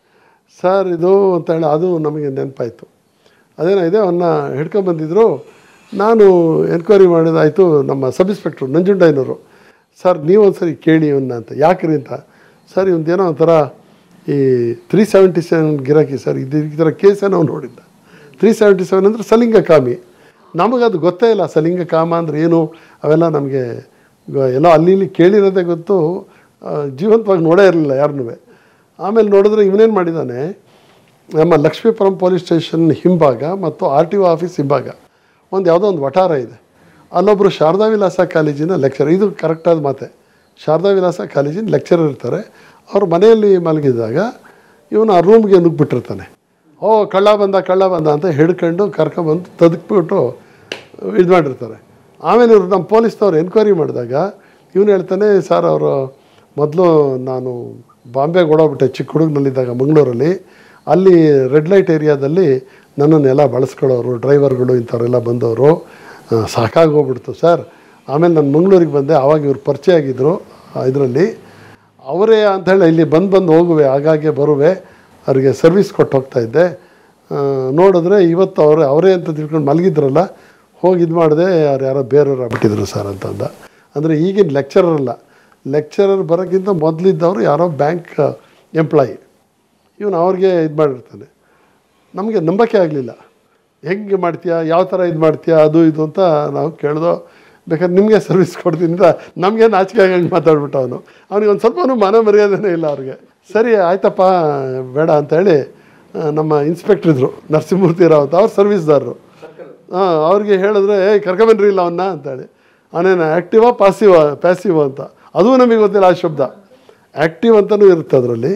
ಸರ್ ಇದು ಅಂತ ಹೇಳಿ ಅದು ನಮಗೆ ನೆನಪಾಯಿತು ಅದೇನಾಗಿದೆ ಅವನ್ನ ಹಿಡ್ಕೊಂಬಂದಿದ್ರು ನಾನು ಎನ್ಕ್ವೈರಿ ಮಾಡಿದಾಯಿತು ನಮ್ಮ ಸಬ್ ಇನ್ಸ್ಪೆಕ್ಟ್ರು ನಂಜುಂಡಯ್ಯನವರು ಸರ್ ನೀವು ಒಂದ್ಸರಿ ಕೇಳಿ ಇವನ್ನ ಅಂತ ಯಾಕ್ರಿ ಅಂತ ಸರ್ ಇವಂದೇನೋ ಒಂಥರ ಈ ತ್ರೀ ಸೆವೆಂಟಿ ಸೆವೆನ್ ಗಿರಾಕಿ ಸರ್ ಇದು ಈ ಥರ ಕೇಸೇ ನಾವು ನೋಡಿದ್ದ ತ್ರೀ ಸೆವೆಂಟಿ ಸೆವೆನ್ ಅಂದರೆ ಸಲಿಂಗ ಕಾಮಿ ನಮಗದು ಗೊತ್ತೇ ಇಲ್ಲ ಸಲಿಂಗ ಕಾಮ ಅಂದ್ರೆ ಏನು ಅವೆಲ್ಲ ನಮಗೆ ಗ- ಎಲ್ಲೋ ಅಲ್ಲಿ ಇಲ್ಲಿ ಕೇಳಿರೋದೇ ಗೊತ್ತು ಆ, ಜೀವಂತವಾಗಿ ನೋಡೇ ಇರಲಿಲ್ಲ ಯಾರನ್ನೂ ಆಮೇಲೆ ನೋಡಿದ್ರೆ ಇವನೇನು ಮಾಡಿದ್ದಾನೆ ನಮ್ಮ ಲಕ್ಷ್ಮೀಪುರಂ ಪೊಲೀಸ್ ಸ್ಟೇಷನ್ ಹಿಂಭಾಗ ಮತ್ತು ಆರ್ ಟಿ ಒ ಆಫೀಸ್ ಹಿಂಭಾಗ ಒಂದು ಯಾವುದೋ ಒಂದು ವಠಾರ ಇದೆ ಅಲ್ಲೊಬ್ಬರು ಶಾರದಾ ವಿಲಾಸ ಕಾಲೇಜಿನ ಲೆಕ್ಚರ್ ಇದು ಕರೆಕ್ಟಾದ ಮಾತೆ ಶಾರದಾ ವಿಲಾಸ ಕಾಲೇಜಿನ ಲೆಕ್ಚರರ್ ಇರ್ತಾರೆ ಅವ್ರ ಮನೆಯಲ್ಲಿ ಮಲಗಿದಾಗ ಇವನು ಆ ರೂಮ್ಗೆ ನುಗ್ಬಿಟ್ಟಿರ್ತಾನೆ ಓ ಕಳ್ಳ ಬಂದ ಕಳ್ಳ ಬಂದ ಅಂತ ಹಿಡ್ಕೊಂಡು ಕರ್ಕೊಂಬಂದು ತದಕ್ಬಿಟ್ಟು ಇದು ಮಾಡಿರ್ತಾರೆ ಆಮೇಲೆ ಇವರು ನಮ್ಮ ಪೊಲೀಸ್ನವ್ರು ಎನ್ಕ್ವೈರಿ ಮಾಡಿದಾಗ ಇವನು ಹೇಳ್ತಾನೆ ಸರ್ ಅವರು ಮೊದಲು ನಾನು ಬಾಂಬೆಗೆ ಓಡೋಗ್ಬಿಟ್ಟೆ ಚಿಕ್ಕ ಹುಡುಗನಲ್ಲಿದ್ದಾಗ ಮಂಗಳೂರಲ್ಲಿ ಅಲ್ಲಿ ರೆಡ್ ಲೈಟ್ ಏರಿಯಾದಲ್ಲಿ ನನ್ನನ್ನೆಲ್ಲ ಬಳಸ್ಕೊಳ್ಳೋರು ಡ್ರೈವರ್ಗಳು ಇಂಥವ್ರೆಲ್ಲ ಬಂದವರು ಆ, ಸಾಕಾಗೋಗ್ಬಿಡ್ತು ಸರ್ ಆಮೇಲೆ ನಾನು ಮಂಗಳೂರಿಗೆ ಬಂದೆ ಆವಾಗ ಇವ್ರು ಪರಿಚಯ ಆಗಿದ್ದರು ಇದರಲ್ಲಿ ಅವರೇ ಅಂಥೇಳಿ ಇಲ್ಲಿ ಬಂದು ಬಂದು ಹೋಗುವೆ ಆಗಾಗ್ಗೆ ಬರುವೆ ಅವರಿಗೆ ಸರ್ವಿಸ್ ಕೊಟ್ಟು ಹೋಗ್ತಾ ಇದ್ದೆ ಆ, ನೋಡಿದ್ರೆ ಇವತ್ತು ಅವರೇ ಅವರೇ ಅಂತ ತಿಳ್ಕೊಂಡು ಮಲಗಿದ್ರಲ್ಲ ಹೋಗಿ ಇದು ಮಾಡಿದೆ ಅವ್ರು ಯಾರೋ ಬೇರೆಯವ್ರು ಆಗ್ಬಿಟ್ಟಿದ್ರು ಸರ್ ಅಂತಂದ ಅಂದರೆ ಈಗಿನ ಲೆಕ್ಚರರ್ ಅಲ್ಲ ಲೆಕ್ಚರರ್ ಬರೋಕ್ಕಿಂತ ಮೊದಲಿದ್ದವರು ಯಾರೋ ಬ್ಯಾಂಕ್ ಎಂಪ್ಲಾಯಿ ಇವನು ಅವ್ರಿಗೆ ಇದು ಮಾಡಿರ್ತಾನೆ ನಮಗೆ ನಂಬಕ್ಕೆ ಆಗಲಿಲ್ಲ ಹೆಂಗೆ ಮಾಡ್ತೀಯಾ ಯಾವ ಥರ ಇದು ಮಾಡ್ತೀಯಾ ಅದು ಇದು ಅಂತ ನಾವು ಕೇಳ್ದೋ ಬೇಕಾದ್ರೆ ನಿಮಗೆ ಸರ್ವಿಸ್ ಕೊಡ್ತೀನಿ ಅಂತ ನಮಗೆ ನಾಚಿಕೆ ಆಗಂಗೆ ಮಾತಾಡ್ಬಿಟ್ಟ ಅವನು ಅವನಿಗೆ ಒಂದು ಸ್ವಲ್ಪನೂ ಮನ ಮರ್ಯಾದೆನೇ ಇಲ್ಲ ಅವ್ರಿಗೆ ಸರಿ ಆಯ್ತಪ್ಪ ಬೇಡ ಅಂತೇಳಿ ಆ, ನಮ್ಮ ಇನ್ಸ್ಪೆಕ್ಟ್ರ್ ಇದ್ರು ನರಸಿಂಹಮೂರ್ತಿ ರಾವ್ ಅಂತ ಅವ್ರು ಸರ್ವಿಸ್ದಾರರು ಹಾಂ ಅವ್ರಿಗೆ ಹೇಳಿದ್ರೆ ಏಯ್ ಕರ್ಕೊಂಬನ್ರಿ ಇಲ್ಲ ಅವನ್ನ ಅಂತೇಳಿ ಅವನೇನು ಆ್ಯಕ್ಟಿವಾ ಪಾಸಿವ ಪ್ಯಾಸಿವ ಅಂತ ಅದೂ ನಮಗೆ ಗೊತ್ತಿಲ್ಲ ಆ ಶಬ್ದ ಆ್ಯಕ್ಟಿವ್ ಅಂತಲೂ ಇರುತ್ತೆ ಅದರಲ್ಲಿ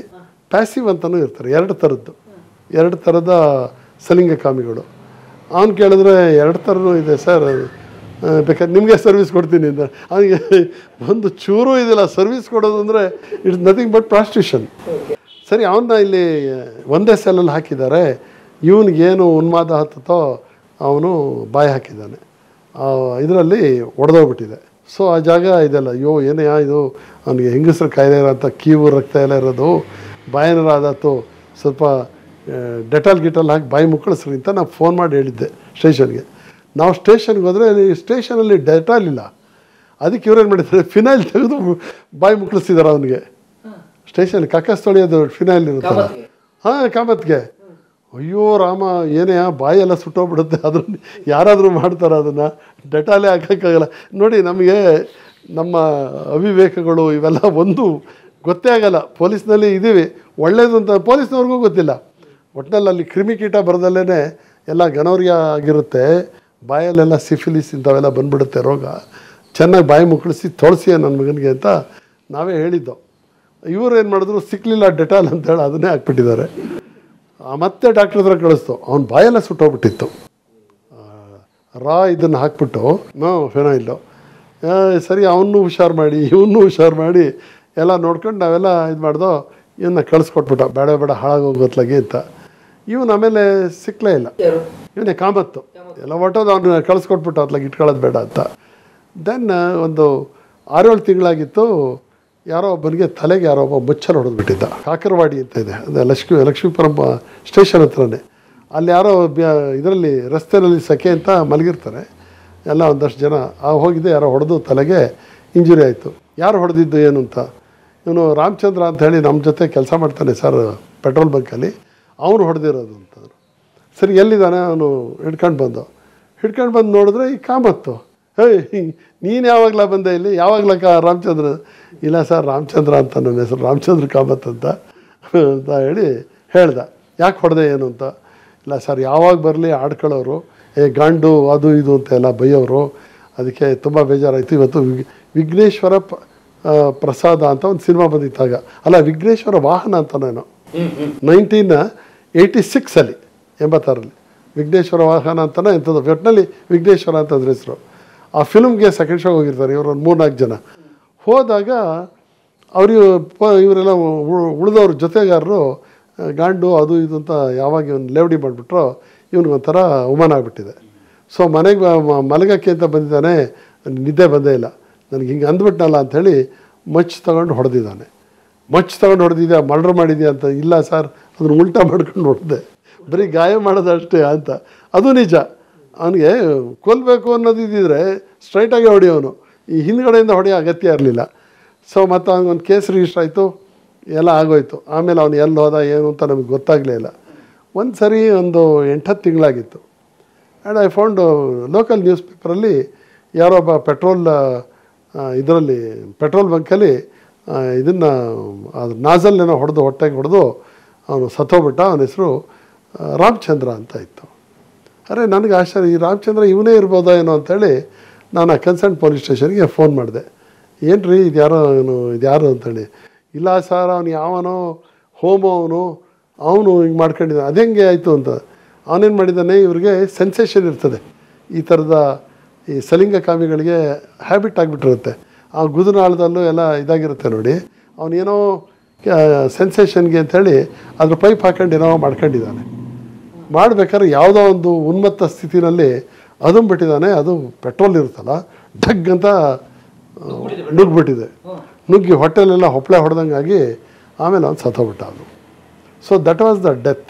ಪ್ಯಾಸಿವ್ ಅಂತಲೂ ಇರ್ತಾರೆ ಎರಡು ಥರದ್ದು ಎರಡು ಥರದ ಸಲಿಂಗಕಾಮಿಗಳು ಅವನು ಕೇಳಿದ್ರೆ ಎರಡು ಥರನೂ ಇದೆ ಸರ್ ಬೇಕಾದ್ರೆ ನಿಮಗೆ ಸರ್ವಿಸ್ ಕೊಡ್ತೀನಿ ಅಂತ ಅವನಿಗೆ ಒಂದು ಚೂರು ಇದಿಲ್ಲ ಸರ್ವಿಸ್ ಕೊಡೋದು ಅಂದರೆ ಇಟ್ಸ್ ನಥಿಂಗ್ ಬಟ್ ಪ್ರಾಸ್ಟಿಟ್ಯೂಷನ್ ಸರಿ ಅವನ್ನ ಇಲ್ಲಿ ಒಂದೇ ಸೆಲ್ಲಲ್ಲಿ ಹಾಕಿದ್ದಾರೆ ಇವನಿಗೇನು ಉನ್ಮಾದ ಹತ್ತತೋ ಅವನು ಬಾಯಿ ಹಾಕಿದ್ದಾನೆ ಇದರಲ್ಲಿ ಒಡೆದೋಗ್ಬಿಟ್ಟಿದೆ ಸೊ ಆ ಜಾಗ ಇದೆಲ್ಲ ಅಯ್ಯೋ ಏನೇ ಇದು ಅವನಿಗೆ ಹೆಂಗಸರು ಕಾಯಿಲೆ ಇರೋಂಥ ಕೀವು ರಕ್ತ ಎಲ್ಲ ಇರೋದು ಬಾಯನರ ಆದತ್ತು ಸ್ವಲ್ಪ ಡೆಟಾಲ್ ಗಿಟಲ್ ಹಾಕಿ ಬಾಯಿ ಮುಕ್ಕಳಿಸ್ರಿ ಅಂತ ನಾನು ಫೋನ್ ಮಾಡಿ ಹೇಳಿದ್ದೆ ಸ್ಟೇಷನ್ಗೆ ನಾವು ಸ್ಟೇಷನ್ಗೆ ಹೋದರೆ ಸ್ಟೇಷನಲ್ಲಿ ಡೆಟಾಲ್ ಇಲ್ಲ ಅದಕ್ಕೆ ಇವ್ರೇನು ಮಾಡಿದ್ದಾರೆ ಫಿನೈಲ್ ತೆಗೆದು ಬಾಯಿ ಮುಕ್ಕಳಿಸಿದ್ದಾರೆ ಅವನಿಗೆ ಸ್ಟೇಷನ್ ಕಕ್ಕಸ್ ತೊಳೆಯೋದು ಫಿನೈಲ್ ಇರುತ್ತಲ್ಲ
ಕಾಮತ್ಗೆ?
ಹಾಂ ಕಾಮತ್ಗೆ ಅಯ್ಯೋ ರಾಮ ಏನೇ ಬಾಯೆಲ್ಲ ಸುಟ್ಟೋಗ್ಬಿಡುತ್ತೆ ಅದನ್ನ ಯಾರಾದರೂ ಮಾಡ್ತಾರೆ ಅದನ್ನು ಡೆಟಾಲೇ ಹಾಕೋಕ್ಕಾಗಲ್ಲ ನೋಡಿ ನಮಗೆ ನಮ್ಮ ಅವಿವೇಕಗಳು ಇವೆಲ್ಲ ಒಂದು ಗೊತ್ತೇ ಆಗಲ್ಲ ಪೊಲೀಸ್ನಲ್ಲಿ ಇದ್ದೀವಿ ಒಳ್ಳೇದು ಅಂತ ಪೊಲೀಸ್ನವ್ರಿಗೂ ಗೊತ್ತಿಲ್ಲ ಒಟ್ಟಿನಲ್ಲಿ ಅಲ್ಲಿ ಕ್ರಿಮಿಕೀಟ ಬರದಲ್ಲೇ ಎಲ್ಲ ಗನೋರಿಯ ಆಗಿರುತ್ತೆ ಬಾಯಲ್ಲೆಲ್ಲ ಸಿಫಿಲಿಸ್ ಇಂಥವೆಲ್ಲ ಬಂದ್ಬಿಡುತ್ತೆ ರೋಗ ಚೆನ್ನಾಗಿ ಬಾಯಿ ಮುಕ್ಕಳಿಸಿ ತೊಳಸಿ ನನ್ನ ಮಗನಿಗೆ ಅಂತ ನಾವೇ ಹೇಳಿದ್ದು ಇವರು ಏನು ಮಾಡಿದ್ರು ಸಿಕ್ಕಲಿಲ್ಲ ಡೆಟಾಲ್ ಅಂತೇಳಿ ಅದನ್ನೇ ಹಾಕ್ಬಿಟ್ಟಿದ್ದಾರೆ ಆ, ಮತ್ತೆ ಡಾಕ್ಟ್ರ್ ಹತ್ರ ಕಳಿಸ್ತು ಅವ್ನ ಬಾಯೆಲ್ಲ ಸುಟ್ಟೋಗ್ಬಿಟ್ಟಿತ್ತು ಆ, ರಾ ಇದನ್ನು ಹಾಕ್ಬಿಟ್ಟು ನೋ ಫಿನಾಯಿಲ್ಲು ಸರಿ ಅವನ್ನೂ ಹುಷಾರು ಮಾಡಿ ಇವನ್ನೂ ಹುಷಾರು ಮಾಡಿ ಎಲ್ಲ ನೋಡ್ಕೊಂಡು ನಾವೆಲ್ಲ ಇದು ಮಾಡ್ದೋ ಇವನ್ನ ಕಳಿಸ್ಕೊಟ್ಬಿಟ್ಟ ಬೇಡ ಬೇಡ ಹಾಳಾಗೋಗೋತ್ಲಾಗಿ ಅಂತ ಇವನು ಆಮೇಲೆ ಸಿಕ್ಕಲೇ ಇಲ್ಲ
ಯಾರು
ಇವನೇ ಕಾಮತ್ತು ಎಲ್ಲ ಹೊಟ್ಟೋದು ಅವನ್ನ ಕಳಿಸ್ಕೊಟ್ಬಿಟ್ಟು ಅತ್ಲಾಗ ಇಟ್ಕೊಳ್ಳೋದು ಬೇಡ ಅಂತ ದೆನ್ ಒಂದು ಆರೇಳು ತಿಂಗಳಾಗಿತ್ತು ಯಾರೋ ಒಬ್ಬನಿಗೆ ತಲೆಗೆ ಯಾರೋ ಒಬ್ಬ ಮುಚ್ಚಲು ಹೊಡೆದ್ಬಿಟ್ಟಿದ್ದ ಕಾಕರವಾಡಿ ಅಂತ ಇದೆ ಅದೇ ಲಕ್ಷ್ಮೀ ಲಕ್ಷ್ಮೀಪುರಂ ಸ್ಟೇಷನ್ ಹತ್ರನೇ ಅಲ್ಲಿ ಯಾರೋ ಇದರಲ್ಲಿ ರಸ್ತೆಯಲ್ಲಿ ಸೆಕೆ ಅಂತ ಮಲಗಿರ್ತಾರೆ ಎಲ್ಲ ಒಂದಷ್ಟು ಜನ ಆ ಹೋಗಿದ್ದೆ ಯಾರೋ ಹೊಡೆದು ತಲೆಗೆ ಇಂಜುರಿ ಆಯಿತು ಯಾರು ಹೊಡೆದಿದ್ದು ಏನು ಅಂತ ಇವನು ರಾಮಚಂದ್ರ ಅಂತ ಹೇಳಿ ನಮ್ಮ ಜೊತೆ ಕೆಲಸ ಮಾಡ್ತಾನೆ ಸರ್ ಪೆಟ್ರೋಲ್ ಬಂಕಲ್ಲಿ ಅವನು ಹೊಡೆದಿರೋದು ಅಂತಂದರು ಸರಿ ಎಲ್ಲಿದ್ದಾನೆ ಅವನು ಹಿಡ್ಕೊಂಡು ಬಂದು ಹಿಡ್ಕೊಂಡು ಬಂದು ನೋಡಿದ್ರೆ ಈ ಕಾಮತ್ತು ಹೇಯ್ ನೀನು ಯಾವಾಗಲ ಬಂದೆ ಇಲ್ಲಿ ಯಾವಾಗಲ ಕಾ ರಾಮಚಂದ್ರ ಇಲ್ಲ ಸರ್ ರಾಮಚಂದ್ರ ಅಂತ ನನ್ನ ಹೆಸರು ರಾಮಚಂದ್ರ ಕಾಮತ್ ಅಂತ ಅಂತ ಹೇಳಿ ಹೇಳ್ದ ಯಾಕೆ ಹೊಡೆದೆ ಏನು ಅಂತ ಇಲ್ಲ ಸರ್ ಯಾವಾಗ ಬರಲಿ ಆಡ್ಕೊಳ್ಳೋರು ಏ ಗಂಡು ಅದು ಇದು ಅಂತ ಎಲ್ಲ ಬೈಯೋರು ಅದಕ್ಕೆ ತುಂಬ ಬೇಜಾರಾಯಿತು ಇವತ್ತು ವಿಗ್ ವಿಘ್ನೇಶ್ವರ ಪ- ಆ, ಪ್ರಸಾದ ಅಂತ ಒಂದು ಸಿನಿಮಾ ಬಂದಿತ್ತಾಗ ಅಲ್ಲ ವಿಘ್ನೇಶ್ವರ ವಾಹನ ಅಂತ ನಾನು ನೈನ್ಟೀನ್ ಏಯ್ಟಿ ಸಿಕ್ಸಲ್ಲಿ ಎಂಬತ್ತಾರಲ್ಲಿ ವಿಘ್ನೇಶ್ವರ ವಾಹನ ಅಂತಲೇ ಎಂಥದ್ದು ಒಟ್ಟಿನಲ್ಲಿ ವಿಘ್ನೇಶ್ವರ ಅಂತ ಅದ್ರ ಹೆಸರು ಆ ಫಿಲ್ಮ್ಗೆ ಸೆಕೆಂಡ್ ಶೋ ಹೋಗಿರ್ತಾರೆ ಇವರು ಒಂದು ಮೂರ್ನಾಲ್ಕು ಜನ ಹೋದಾಗ ಅವ್ರಿಗೆ ಪ ಇವರೆಲ್ಲ ಉಳಿದವ್ರ ಜೊತೆಗಾರರು ಆ, ಗಾಂಡು ಅದು ಇದು ಅಂತ ಯಾವಾಗ ಇವನು ಲೇವಡಿ ಮಾಡಿಬಿಟ್ರೋ ಇವನಿಗೊಂಥರ ಅವಮಾನ ಆಗಿಬಿಟ್ಟಿದೆ ಸೊ ಮನೆಗೆ ಮಲಗಕ್ಕೆ ಅಂತ ಬಂದಿದ್ದಾನೆ ನಿದ್ದೆ ಬಂದೇ ಇಲ್ಲ ನನಗೆ ಹಿಂಗೆ ಅಂದ್ಬಿಟ್ನಲ್ಲ ಅಂಥೇಳಿ ಮಚ್ ತಗೊಂಡು ಹೊಡೆದಿದ್ದಾನೆ ಮಚ್ ತಗೊಂಡು ಹೊಡೆದಿದ್ಯಾ ಮರ್ಡರ್ ಮಾಡಿದ್ಯಾ ಅಂತ ಇಲ್ಲ ಸರ್ ಅದನ್ನ ಉಲ್ಟಾ ಮಾಡ್ಕೊಂಡು ಹೊಡೆದೆ ಬರೀ ಗಾಯ ಮಾಡೋದಷ್ಟೇ ಅಂತ ಅದು ನಿಜ ಅವನಿಗೆ ಕೊಲ್ಲಬೇಕು ಅನ್ನೋದು ಇದ್ದಿದ್ರೆ ಸ್ಟ್ರೈಟಾಗಿ ಹೊಡೆಯೋನು ಈ ಹಿಂದ್ಗಡೆಯಿಂದ ಹೊಡೆಯೋ ಅಗತ್ಯ ಇರಲಿಲ್ಲ ಸೊ ಮತ್ತು ಅವ್ನಿಗೊಂದು ಕೇಸ್ ರಿಜಿಸ್ಟರ್ ಆಯಿತು ಎಲ್ಲ ಆಗೋಯ್ತು ಆಮೇಲೆ ಅವನು ಎಲ್ಲಿ ಹೋದ ಏನು ಅಂತ ನಮಗೆ ಗೊತ್ತಾಗಲೇ ಇಲ್ಲ ಒಂದು ಸರಿ ಒಂದು ಎಂಟತ್ತು ತಿಂಗಳಾಗಿತ್ತು and I found local news ಪೇಪರಲ್ಲಿ ಯಾರೋ ಒಬ್ಬ ಪೆಟ್ರೋಲ್ ಇದರಲ್ಲಿ ಪೆಟ್ರೋಲ್ ಬಂಕಲ್ಲಿ ಇದನ್ನು ಅದು ನಾಜಲ್ನೇನೋ ಹೊಡೆದು ಹೊಟ್ಟೆಗೆ ಹೊಡೆದು ಅವನು ಸತ್ತೋಗ್ಬಿಟ್ಟ ಅವನ ಹೆಸರು ರಾಮಚಂದ್ರ ಅಂತ ಇತ್ತು ಅರೆ ನನಗೆ ಆಶ್ಚರ್ಯ ಈ ರಾಮಚಂದ್ರ ಇವನೇ ಇರ್ಬೋದಾ ಏನೋ ಅಂತೇಳಿ ನಾನು ಆ ಕನ್ಸರ್ನ್ ಪೊಲೀಸ್ ಸ್ಟೇಷನ್ಗೆ ಫೋನ್ ಮಾಡಿದೆ ಏನು ರೀ ಇದು ಯಾರೋ ಇವನು ಇದು ಯಾರು ಅಂತೇಳಿ ಇಲ್ಲ ಸರ್ ಅವನು ಯಾವನೋ ಹೋಮೋ ಅವನು ಅವನು ಹಿಂಗೆ ಮಾಡ್ಕೊಂಡಿದ್ದಾನೆ ಅದು ಹೆಂಗೆ ಆಯಿತು ಅಂತ ಅವನೇನು ಮಾಡಿದ್ದಾನೆ ಇವ್ರಿಗೆ ಸೆನ್ಸೇಷನ್ ಇರ್ತದೆ ಈ ಥರದ ಈ ಸಲಿಂಗ ಕಾಮಿಗಳಿಗೆ ಹ್ಯಾಬಿಟ್ ಆಗಿಬಿಟ್ಟಿರುತ್ತೆ ಆ ಗುದುನಾಳದಲ್ಲೂ ಎಲ್ಲ ಇದಾಗಿರುತ್ತೆ ನೋಡಿ ಅವನೇನೋ ಸೆನ್ಸೇಷನ್ಗೆ ಅಂಥೇಳಿ ಅದ್ರ ಪೈಪ್ ಹಾಕೊಂಡು ಏನೋ ಮಾಡ್ಕೊಂಡಿದ್ದಾನೆ ಮಾಡ್ಬೇಕಾದ್ರೆ ಯಾವುದೋ ಒಂದು ಉನ್ಮತ್ತ ಸ್ಥಿತಿನಲ್ಲಿ ಬಿಟ್ಟಿದ್ದಾನೆ ಅದು ಪೆಟ್ರೋಲ್ ಇರುತ್ತಲ್ಲ ಢಗ್ ಅಂತ ಆ, ನುಗ್ಗಿಬಿಟ್ಟಿದೆ ನುಗ್ಗಿ ಹೊಟ್ಟೆಲೆಲ್ಲ ಹೊಪ್ಪಳೆ ಹೊಡೆದಂಗಾಗಿ ಆಮೇಲೆ ಅವ್ನು ಸತ್ತೋಗ್ಬಿಟ್ಟ ಅದು so that was the death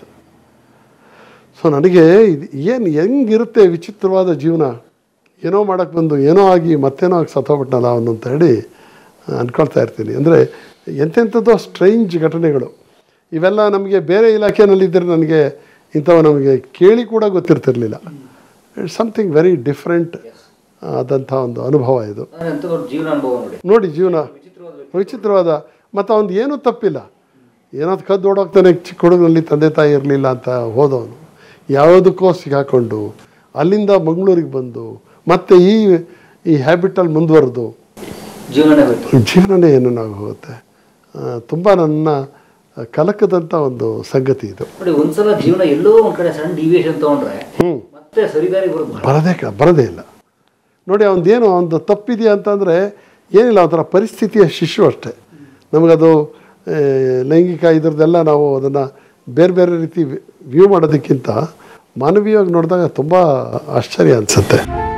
so ನನಗೆ ಇದು ಏನು ಹೆಂಗಿರುತ್ತೆ ವಿಚಿತ್ರವಾದ ಜೀವನ ಏನೋ ಮಾಡೋಕ್ಕೆ ಬಂದು ಏನೋ ಆಗಿ ಮತ್ತೇನೋ ಆಗಿ ಸತ್ತೋಗ್ಬಿಟ್ನಲ್ಲ ಅವನು ಅಂತ ಹೇಳಿ ಆ, ಅನ್ಕೊಳ್ತಾ ಇರ್ತೀನಿ ಅಂದರೆ ಎಂತೆಂಥದ್ದೋ ಸ್ಟ್ರೇಂಜ್ ಘಟನೆಗಳು ಇವೆಲ್ಲ ನಮಗೆ ಬೇರೆ ಇಲಾಖೆನಲ್ಲಿದ್ದರೆ ನನಗೆ ಇಂಥವು ನಮಗೆ ಕೇಳಿ ಕೂಡ ಗೊತ್ತಿರ್ತಿರ್ಲಿಲ್ಲ ಇಟ್ಸ್ ಸಮಥಿಂಗ್ ವೆರಿ ಡಿಫ್ರೆಂಟ್ ಆದಂಥ ಒಂದು ಅನುಭವ ಇದು
ಅಂತ ದೊಡ್ಡ ಜೀವನ ಅನುಭವ ನೋಡಿ
ನೋಡಿ ಜೀವನ ವಿಚಿತ್ರವಾದ ಮತ್ತು ಅವನು ಏನೂ ತಪ್ಪಿಲ್ಲ ಏನಾದ್ರು ಕದ್ದು ಓಡೋಗ್ತಾನೆ ಚಿಕ್ಕ ಹುಡುಗನಲ್ಲಿ ತಂದೆ ತಾಯಿ ಇರಲಿಲ್ಲ ಅಂತ ಹೋದವನು ಯಾವುದಕ್ಕೋ ಸಿಗಾಕೊಂಡು ಅಲ್ಲಿಂದ ಮಂಗಳೂರಿಗೆ ಬಂದು ಮತ್ತೆ ಈ ಈ ಹ್ಯಾಬಿಟಲ್ಲಿ ಮುಂದುವರೆದು
ಜೀವನನೇ ಹೋಯ್ತು
ಜೀವನನೇ ಏನೇನಾಗಿ ಹೋಗುತ್ತೆ ತುಂಬ ನನ್ನ ಕಲಕದಂಥ ಒಂದು ಸಂಗತಿ ಇದು
ನೋಡಿ ಒಂದ್ಸಲ ಜೀವನ ಎಲ್ಲೋ ಒಂದ್ ಕಡೆ ಸಣ್ಣ ಡಿವಿಯೇಷನ್ ತಗೊಂಡ್ರೆ ಮತ್ತೆ ಸರಿದಾರಿ ಬರೋದು ಬಹಳ
ಬರದೇ ಕ- ಬರೋದೇ ಇಲ್ಲ ನೋಡಿ ಅವನದೇನು ಒಂದು ತಪ್ಪಿದೆಯಾ ಅಂತಂದರೆ ಏನಿಲ್ಲ ಒಂಥರ ಪರಿಸ್ಥಿತಿಯ ಶಿಶು ಅಷ್ಟೇ ನಮಗದು ಆ, ಲೈಂಗಿಕ ಇದ್ರದ್ದೆಲ್ಲ ನಾವು ಅದನ್ನು ಬೇರೆ ಬೇರೆ ರೀತಿ ವ್ಯೂ ಮಾಡೋದಕ್ಕಿಂತ ಮಾನವೀಯವಾಗಿ ನೋಡಿದಾಗ ತುಂಬ ಆಶ್ಚರ್ಯ ಅನಿಸುತ್ತೆ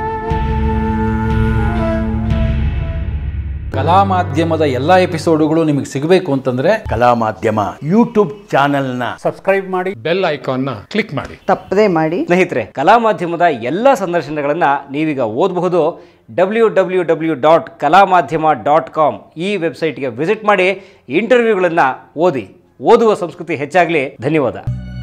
ಕಲಾ ಮಾಧ್ಯಮದ ಎಲ್ಲ ಎಪಿಸೋಡುಗಳು ನಿಮಗೆ ಸಿಗಬೇಕು ಅಂತಂದ್ರೆ
ಕಲಾ ಮಾಧ್ಯಮ ಯೂಟ್ಯೂಬ್ ಚಾನೆಲ್ನ
ಬೆಲ್ ಐಕಾನ್ನ ಕ್ಲಿಕ್ ಮಾಡಿ
ತಪ್ಪದೇ ಮಾಡಿ
ಸ್ನೇಹಿತರೆ ಕಲಾ ಮಾಧ್ಯಮದ ಎಲ್ಲ ಸಂದರ್ಶನಗಳನ್ನು ನೀವೀಗ ಓದಬಹುದು ಡಬ್ಲ್ಯೂ ಡಬ್ಲ್ಯೂ ಡಬ್ಲ್ಯೂ ಡಾಟ್ ಕಲಾ ಮಾಧ್ಯಮ ಡಾಟ್ ಕಾಮ್ ಈ ವೆಬ್ಸೈಟ್ಗೆ ವಿಸಿಟ್ ಮಾಡಿ ಇಂಟರ್ವ್ಯೂಗಳನ್ನು ಓದಿ ಓದುವ ಸಂಸ್ಕೃತಿ ಹೆಚ್ಚಾಗಲಿ ಧನ್ಯವಾದ